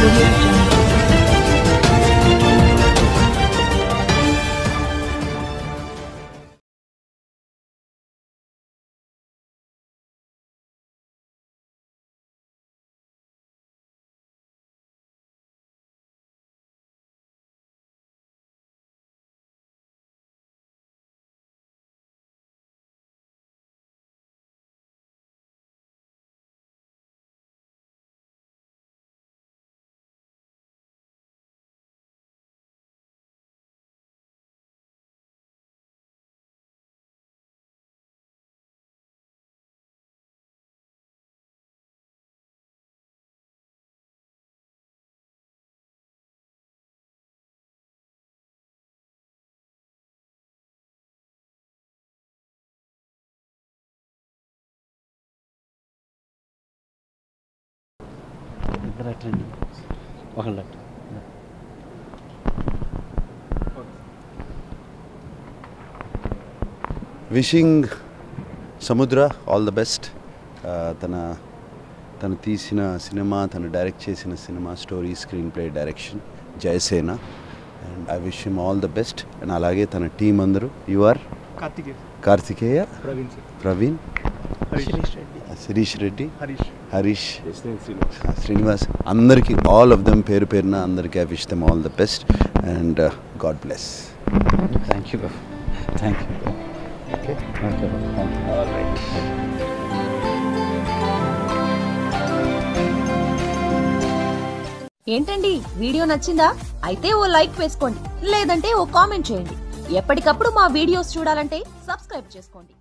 audio jungle. ఇద్దరు అట్లండి ఒకళ్ళు అట్లా విషింగ్ సముద్ర ఆల్ ద బెస్ట్ తన తను తీసిన సినిమా తను డైరెక్ట్ చేసిన cinema story screenplay direction Jayasena and I wish him all the best and అలాగే తన టీం అందరూ you are Karthikeya Karthikeya Praveen sir Praveen Harish Reddy Shirish Reddy Harish Harish Srinivas అందరికీ ఆల్ ఆఫ్ దెమ్ పేరు పేరున అందరికీ I wish them all the best and god bless thank you Babu thank you okay okay Babu thank you all right ఏంటండి video నచ్చిందా అయితే ఓ లైక్ వేసుకోండి లేదంటే ఓ కామెంట్ చేయండి ఎప్పటికప్పుడు మా వీడియోస్ చూడాలంటే సబ్స్క్రైబ్ చేసుకోండి